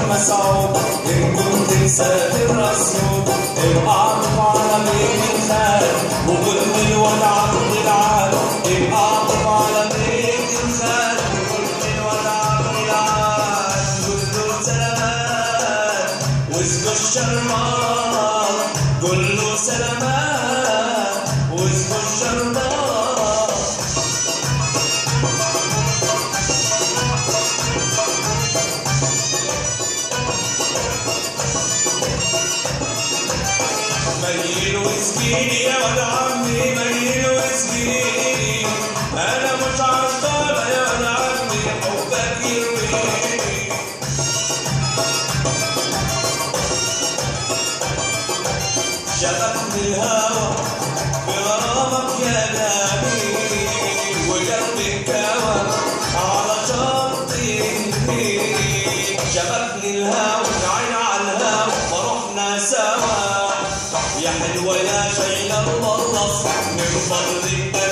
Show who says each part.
Speaker 1: مسعود إن كنت مسافر أسيوط ابقى عطف على بيت الخال وقول لي الواد عبد العال ابقى عطف على بيت الخال وقول لي الواد عبد العال قول له سلامات واسمه الشرمان قول له سلامات واسمه الشرمان ميل وسكيني يا ولد عمي ميل وسكيني انا مش عطالة يا ولد عمي حبك يرويني شغفني الهوى بغرامك يا جميل وقلبي انكوى على شط النيل شغفني الهوى عين على الهوى فرحنا سوا يا حلوة يا شيلة المرص من فضلك